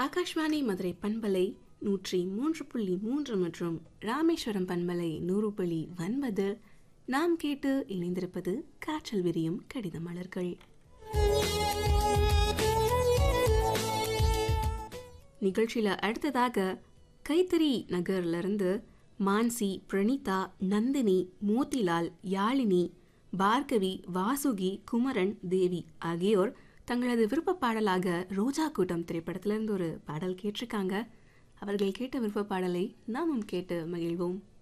ஆகாஷ்வாணி மதுரை பண்பலை நூற்றி மூன்று புள்ளி மூன்று மற்றும் ராமேஸ்வரம் பண்பலை நூறு புள்ளி ஒன்பது நாம் கேட்டு இணைந்திருப்பது காற்றல் விரியும் கடித மலர்கள் நிகழ்ச்சியில் அடுத்ததாக கைத்தறி நகர்ல இருந்து மான்சி பிரணீதா நந்தினி மோத்திலால் யாழினி பார்கவி வாசுகி குமரன் தேவி ஆகியோர் தங்களது விருப்ப பாடலாக ரோஜா கூட்டம் திரைப்படத்திலிருந்து ஒரு பாடல் கேட்டிருக்காங்க அவர்கள் கேட்ட விருப்ப பாடலை நாமும் கேட்டு மகிழ்வோம்